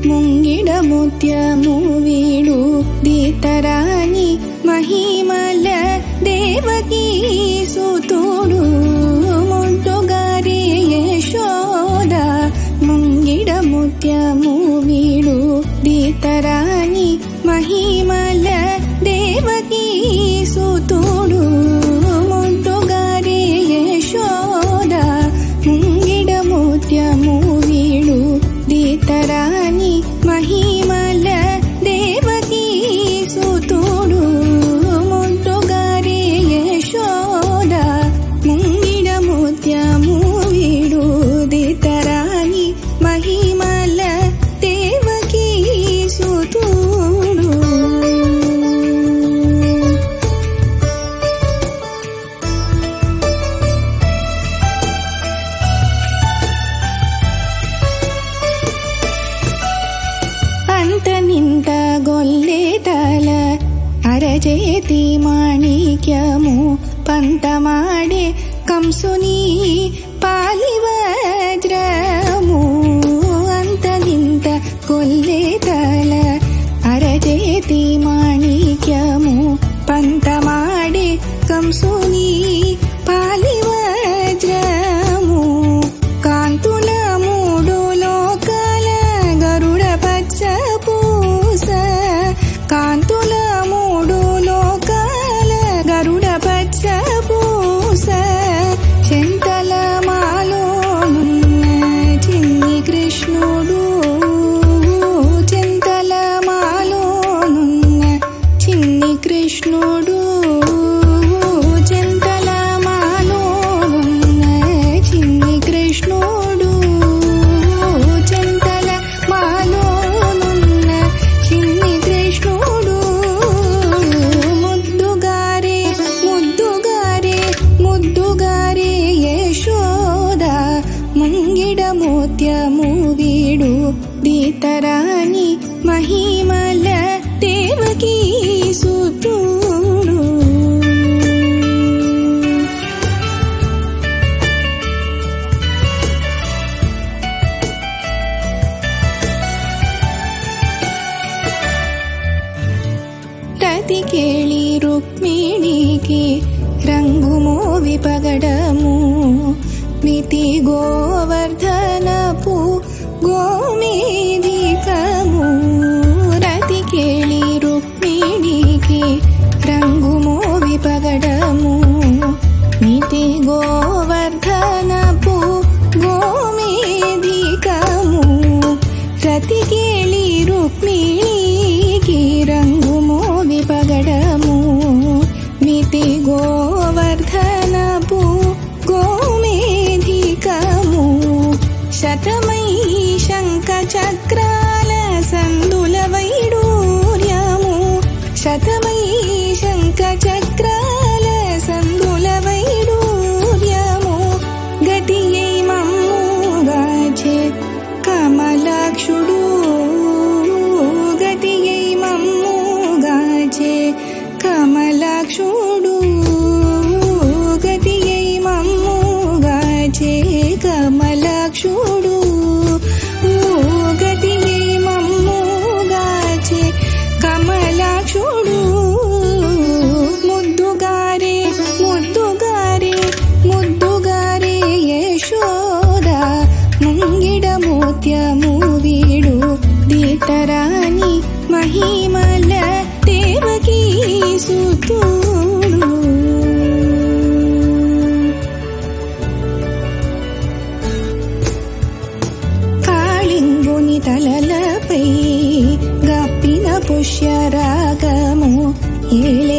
ముంగిడ ముత్యము వీడు దీతరాని మహిమల దేవకీ సుతుడు ముందుగారి యశోద ముంగిడ ముత్యము వీడు దీతరాని మహిమల దేవకీ సుతుడు ముందుగారి యశోద ముంగిడ ముత్యము వీడు దీతరాని మహిమల దేవకీ సుతుడు ముందుగారి యశోద ముంగిడ ముత్యము వీడు దీతరాని మహిమల దేవకీ సుతుడు అంత నింత గొల్లేతల అరచేతి మాణిక్యము పంతమాడే కంసుని పాలివజ్రము అంత నింత గొల్లేతల అరచేతి మాణిక్యము పంతమాడే కంసుని పాలివజ్రము కాంతుల మూడు లోకాల గరుడ పచ్చ పూస కాంతుల మూడు లోకాల గరుడ పచ్చ పూస చింతల మాలోనున్న చిన్ని కృష్ణుడు చింతల మాలోనున్న చిన్ని కృష్ణుడు చింతల మాలోనున్న చిన్ని కృష్ణుడు చింతల మాలోనున్న చిన్ని కృష్ణుడు ముద్దుగారే ముద్దుగారే ముద్దుగారే యశోద ముంగిడ మోత్యము వీడు దీతరాని మహిమల దేవకీ సుతుడు రతి కేళి రుక్మిణికి రంగు మోవి పగడము మితి గోవర్ధనపు గోమేధికము రతి కేళి రుక్మిణికి రంగు మోవి పగడము మితి గోవర్ధనపు గోమేధికము రతి కేళి రుక్మిణికి రంగు మోవి పగడము మితి గోవర్ధనపు గోమేధికము శతమై శంఖ చక్రాల సందుల వైడూర్యము శతమై శంఖ చక్రాల సందుల వైడూర్యము గతియై మమ్ముగాచే కమలాక్షుడు గతియై మమ్ముగాచే కమలాక్షుడు గతియై మమ్ముగాచే కమలాక్షుడు గతియై మమ్ముగాచే కమలాక్షుడు ముద్దుగారే ముద్దుగారే ముద్దుగారే యశోద ముంగిడ మోత్యము వీడు దీతరాని మహిమల దేవకీ సుతుడు కాళింగుని తలలపై గప్పిన పుష్యరాగము ఏలే